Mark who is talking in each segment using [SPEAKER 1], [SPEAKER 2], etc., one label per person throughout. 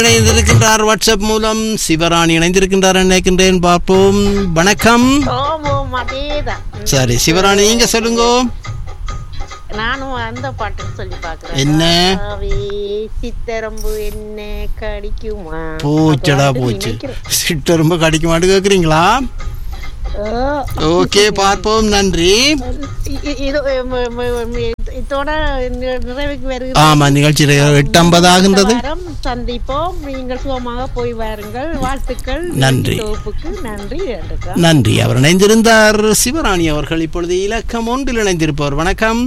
[SPEAKER 1] இணைந்திருக்கின்றார் வாட்ஸ்அப் மூலம் சிவராணி இணைந்திருக்கின்றார் நினைக்கின்றேன் பார்ப்போம் வணக்கம்
[SPEAKER 2] ஓம் அதேதான்
[SPEAKER 1] சரி சிவராணி நீங்க சொல்லுங்க
[SPEAKER 2] நானும் அந்த பாட்டு சொல்லி பாக்குறேன்
[SPEAKER 1] என்ன?
[SPEAKER 2] ராசாவே, சித்தரம்பு என்ன கடிக்குமா
[SPEAKER 1] போச்சடா
[SPEAKER 2] அதாவது
[SPEAKER 1] போச்சு
[SPEAKER 2] நினைக்கிறேன்.
[SPEAKER 1] சிட்ட ரொம்ப கடிக்க மாட்டு கேக்குறீங்களா
[SPEAKER 2] ஓ,
[SPEAKER 1] ஓகே பார்ப்போம் நன்றி
[SPEAKER 2] இ- இ- இது ம- ம- ம- இதோட நி- நிறைவுக்கு வருகிறது
[SPEAKER 1] ஆமா நிகழ்ச்சி எட்டம்பது ஆகின்றது
[SPEAKER 2] அடுத்த வாரம் சந்திப்போம் நீங்கள் சுகமாக போய் வாருங்கள் வாழ்த்துக்கள்
[SPEAKER 1] நன்றி.
[SPEAKER 2] தொகுப்புக்கு நன்றி நன்றிக்கா
[SPEAKER 1] நன்றி அவர் இணைந்திருந்தார் சிவராணி அவர்கள் இப்பொழுது இலக்கம் ஒன்றில் இணைந்திருப்பவர் வணக்கம்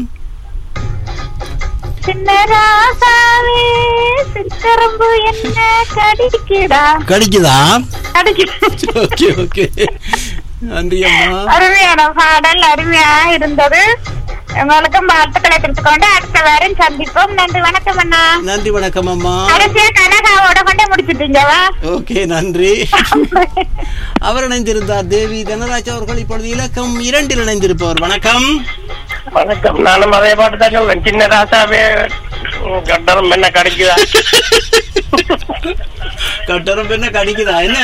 [SPEAKER 3] சின்ன ராசாவே சித்தரம்பு என்ன கடிக்குடா
[SPEAKER 1] கடிக்குதா
[SPEAKER 3] கடிக்கு
[SPEAKER 1] ஓகே ஓகே நன்றி அம்மா
[SPEAKER 3] அருமையான பாடல் அருமையா இருந்தது உங்களுக்கும் வாழ்த்துக்களை தெரிவித்துக் கொண்டு அடுத்த வாரம் சந்திப்போம் நன்றி வணக்கம் அண்ணா
[SPEAKER 1] நன்றி வணக்கம் அம்மா
[SPEAKER 3] கடைசியா கனகாவோட கொண்டே முடிச்சிட்டீங்கவா
[SPEAKER 1] ஓகே நன்றி அவர் இணைந்திருந்தார் தேவி தனராஜ் அவர்கள் இப்பொழுது இலக்கம் இரண்டில் இணைந்திருப்பவர் வணக்கம்
[SPEAKER 4] வணக்கம் நானும் அதே பாட்டு தான் சொல்றேன் சின்ன ராசாவே உம், கட்டணம் என்ன கிடைக்குதா
[SPEAKER 1] கட்டணம் என்ன கடிக்குதா என்ன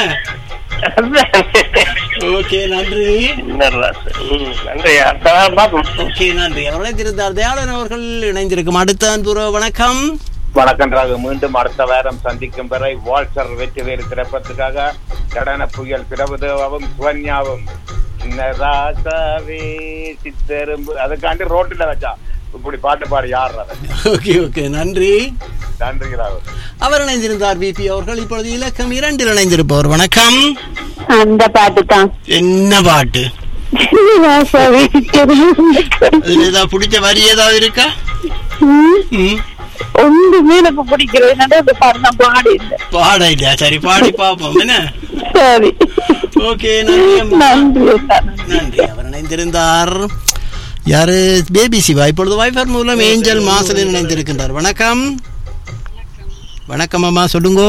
[SPEAKER 1] ஓகே நன்றி
[SPEAKER 4] சின்ன ராசா உம், நன்றி அடுத்த வாரம் பார்ப்போம்
[SPEAKER 1] ஓகே நன்றி அவர் இணைந்திருந்தார் தயாளன் அவர்கள் இணைந்திருக்கும் அடுத்த அன்புற வணக்கம்
[SPEAKER 5] வணக்கம் ராகு மீண்டும் அடுத்த வாரம் சந்திக்கும் வரை வால்சர் வெற்றி வேறு திரைப்படத்துக்காக கடன புயல் பிரபுதேவாவும் சுவன்யாவும் சின்ன ராசாவே சித்தெரும்பு அதுக்காண்டி ரோட்டில் வச்சா இப்படி பாட்டு பாடி யார் அதை
[SPEAKER 1] ஓகே ஓகே நன்றி
[SPEAKER 5] நன்றி ராகு
[SPEAKER 1] அவர் இணைந்திருந்தார் பிபி அவர்கள் இப்பொழுது இலக்கம் இரண்டில் இணைந்திருப்பவர் வணக்கம்
[SPEAKER 3] அந்த பாட்டு தான்
[SPEAKER 1] என்ன பாட்டு
[SPEAKER 3] ராசாவே சித்தரம்பு
[SPEAKER 1] அதுல ஏதாவது பிடிச்ச வரி ஏதாவது இருக்கா ம்,
[SPEAKER 3] ஒன்றுமே எனக்கு பிடிக்கிறது அந்த பாட்டு நான் பாடி
[SPEAKER 1] பாட இல்லையா சரி பாடி பார்ப்போம் என்ன
[SPEAKER 3] சரி
[SPEAKER 1] ஓகே நன்றி அம்மா.
[SPEAKER 3] நன்றி
[SPEAKER 1] நன்றி அவர் இணைந்திருந்தார் யாரு பேபி சிவா இப்பொழுது வைஃபர் மூலம் ஏஞ்சல் மாசலில் இணைந்திருக்கின்றார் வணக்கம் வணக்கம் அம்மா சொல்லுங்க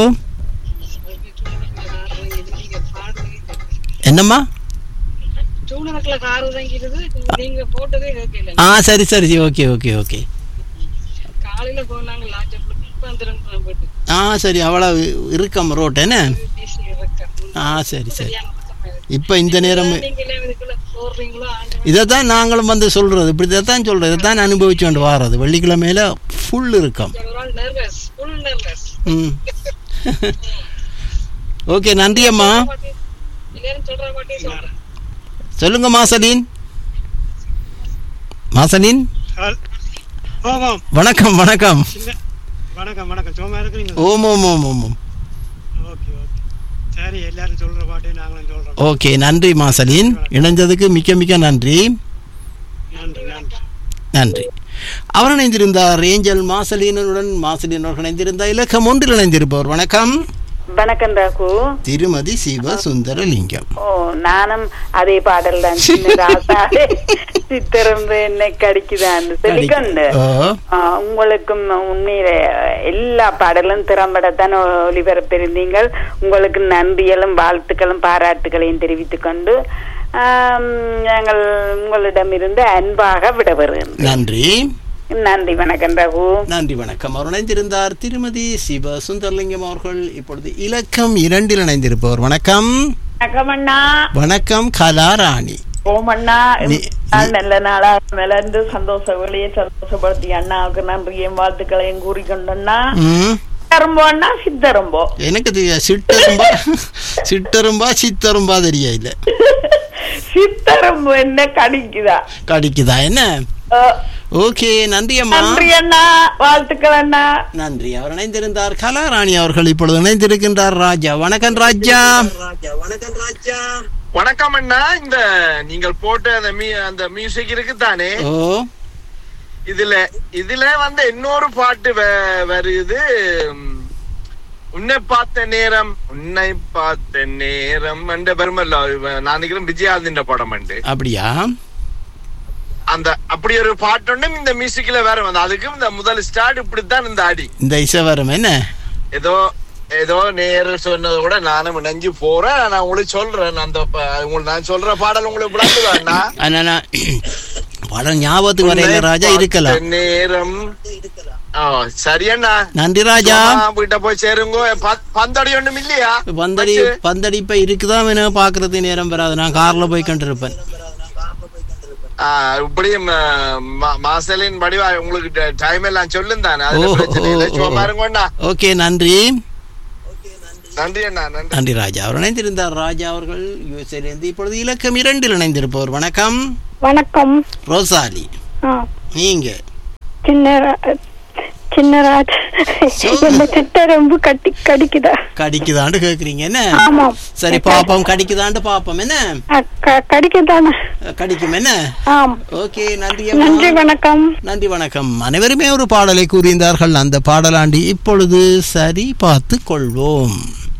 [SPEAKER 1] என்னம்மா
[SPEAKER 6] சூழலுக்குள்ள கார் இறங்கிடுது நீங்க போட்டதே கேட்கல
[SPEAKER 1] ஆ சரி சரி ஓகே ஓகே ஓகே
[SPEAKER 6] காலையில போனாங்க லாட்ஜப்ல வந்துடும் போயிட்டு
[SPEAKER 1] ஆ சரி அவ்வளவு இருக்கம் ரோட் என்ன
[SPEAKER 6] பேசி இருக்க
[SPEAKER 1] ஆ சரி சரி இப்போ இந்த நேரம்
[SPEAKER 6] நீங்களே இதுக்குள்ள போடுறீங்களோ ஆண்டு
[SPEAKER 1] இதைத்தான் நாங்களும் வந்து சொல்றது இப்படி இதைத்தான் சொல்றது இதைத்தான் அனுபவிச்சு கொண்டு வாரது வெள்ளிக்கிழமையில ஃபுல் இருக்கும்
[SPEAKER 6] ஒரு நாள் நர்வஸ் ஃபுல் நர்வஸ்
[SPEAKER 1] ம் ஓகே நன்றி அம்மா
[SPEAKER 6] எல்லாரும் சொல்ற மாட்டே சொல்றேன்
[SPEAKER 1] சொல்லுங்க மாசலின் மாசலின்
[SPEAKER 7] ஆமாம்
[SPEAKER 1] வணக்கம் வணக்கம்
[SPEAKER 7] வணக்கம் வணக்கம் சும்மா இருக்கிறீங்க
[SPEAKER 1] ஓம் ஓம் ஓம் ஓம் ஓம்
[SPEAKER 7] ஓகே ஓகே சரி எல்லாரும் சொல்ற பாட்டே நாங்களும் சொல்றோம்
[SPEAKER 1] ஓகே நன்றி மாசலின் இணைஞ்சதுக்கு மிக்க மிக்க நன்றி
[SPEAKER 7] நன்றி நன்றி
[SPEAKER 1] நன்றி அவர் இணைந்திருந்தார் ஏஞ்சல் மாசலீனனுடன் மாசலீன் அவர்கள் இணைந்திருந்தார் இலக்கம் ஒன்றில் இணைந்திருப்பவர் வணக்கம்
[SPEAKER 8] வணக்கம் ராகு
[SPEAKER 1] திருமதி சிவ சுந்தரலிங்கம்
[SPEAKER 8] ஓ நானும் அதே பாடல் தான் சின்ன ராசாவே சித்திரம்பு என்னை கடிக்குதான்னு சொல்லிக்கொண்டு
[SPEAKER 1] ஓ
[SPEAKER 8] ஆ, உங்களுக்கும் உண்மையில எல்லா பாடலும் திறம்படத்தான் ஒளிபரப்பிருந்தீங்கள் உங்களுக்கு நன்றிகளும் வாழ்த்துக்களும் பாராட்டுகளையும் தெரிவித்துக் கொண்டு ஆம், நாங்கள் உங்களிடமிருந்து அன்பாக விடவருகிறோம்
[SPEAKER 1] நன்றி
[SPEAKER 8] நன்றி வணக்கம் ரகு
[SPEAKER 1] நன்றி வணக்கம் அவர் இணைந்திருந்தார் திருமதி சிவ சுந்தரலிங்கம் அவர்கள் இப்பொழுது இலக்கம் இரண்டில் இணைந்திருப்பவர் வணக்கம்
[SPEAKER 8] வணக்கம் அண்ணா
[SPEAKER 1] வணக்கம் கலாராணி
[SPEAKER 8] ஓமண்ணா
[SPEAKER 1] நீ-
[SPEAKER 8] நாள் நல்ல நாளா மலர்ந்து சந்தோஷ வெளியே சந்தோஷப்படுத்தி அண்ணாவுக்கு நன்றியும் வாழ்த்துக்களையும் கூறிக்கொண்டண்ணா
[SPEAKER 1] ம்
[SPEAKER 8] சித்தரும்போ அண்ணா சித்தரும்போ
[SPEAKER 1] எனக்கு தெரியாது சிட்டரும்பா சிட்டரும்பா சித்தரும்பா தெரிய இல்ல
[SPEAKER 8] சித்தரும்பு என்ன கடிக்குதா
[SPEAKER 1] கடிக்குதா என்ன
[SPEAKER 8] அஹ்,
[SPEAKER 1] ஓகே நன்றி அம்மா
[SPEAKER 8] நன்றி அண்ணா வாழ்த்துக்கள் அண்ணா
[SPEAKER 1] நன்றி அவர் இணைந்திருந்தார் கலாராணி அவர்கள் இப்பொழுது இணைந்திருக்கின்றார் ராஜா வணக்கம் ராஜா
[SPEAKER 4] வணக்கம் அண்ணா இந்த நீங்கள் போட்ட அந்த மீ அந்த மியூசிக் இருக்கு தானே
[SPEAKER 1] ஓ
[SPEAKER 4] இதுல இதுல வந்து இன்னொரு பாட்டு வ- வருது உம், உன்னை பார்த்த நேரம் உன்னை பார்த்த நேரம் என்ற பெருமல்ல நான் நினைக்கிறேன் விஜயாதின்ற படம் உண்டு
[SPEAKER 1] அப்படியா
[SPEAKER 4] அந்த அப்படி ஒரு பாட்டு ஒண்ணும் இந்த மியூசிக்ல வேற வந்து அதுக்கும் இந்த முதல் ஸ்டார்ட் இப்படித்தான் இந்த அடி
[SPEAKER 1] இந்த இசை வரும் என்ன
[SPEAKER 4] ஏதோ ஏதோ நேரு சொன்னதை கூட நானும் இணைஞ்சு போறேன் நான் உங்களுக்கு சொல்றேன் அந்த ப- உங்களுக்கு நான் சொல்ற பாடல் உங்களுக்கு விளங்குதாண்ணா
[SPEAKER 1] ஆனா நான் படம் ஞாபகத்துக்கு வரையில ராஜா இருக்கலாம்
[SPEAKER 4] நேரம் ஓ சரி அண்ணா
[SPEAKER 1] நன்றி ராஜா
[SPEAKER 4] சும்மா வீட்டை போய் சேருங்க ப- பந்தடி ஒண்ணும் இல்லையா
[SPEAKER 1] பந்தடி
[SPEAKER 4] வச்சு?
[SPEAKER 1] பந்தடி இப்ப இருக்குதா வேணும் பாக்குறது நேரம் வராது நான் கார்ல போய் கண்டிருப்பேன்
[SPEAKER 4] ஆ, இப்படியும் அஹ், மா- மாசலின் வடிவா உங்களுக்கு டைம் எல்லாம் சொல்லும் தானே அதுல
[SPEAKER 1] ஓ,
[SPEAKER 4] பிரச்சனை இல்லை
[SPEAKER 1] ஓ,
[SPEAKER 4] சும்மா
[SPEAKER 1] ஓ.
[SPEAKER 4] பாருங்க அண்ணா
[SPEAKER 1] ஓகே நன்றி
[SPEAKER 4] நன்றி அண்ணா நன்றி
[SPEAKER 1] நன்றி ராஜா அவர் இணைந்திருந்தார் ராஜா அவர்கள் யூஎஸ்ஏலேருந்து இப்பொழுது இலக்கம் இரண்டில் இணைந்திருப்பவர் வணக்கம்
[SPEAKER 9] வணக்கம்
[SPEAKER 1] ரோசாலி
[SPEAKER 9] ஆ,
[SPEAKER 1] நீங்க
[SPEAKER 9] சின்ன ரா- சின்ன ராஜ்
[SPEAKER 1] சொல்லு.
[SPEAKER 9] என்ன சிட்டரம்பு கட்டி கடிக்குதா
[SPEAKER 1] கடிக்குதாண்டு கேக்குறீங்க என்ன
[SPEAKER 9] ஆமாம்
[SPEAKER 1] சரி பாப்போம் கடிக்குதாண்டு பாப்போம் என்ன
[SPEAKER 9] அ, க- கடிக்குதானே
[SPEAKER 1] கடிக்கும் என்ன
[SPEAKER 9] ஆம்
[SPEAKER 1] ஓகே நன்றி அம்மா.
[SPEAKER 9] நன்றி வணக்கம்
[SPEAKER 1] நன்றி வணக்கம் அனைவருமே ஒரு பாடலை கூறியிருந்தார்கள் அந்த பாடலாண்டி இப்பொழுது சரி பார்த்து கொள்வோம்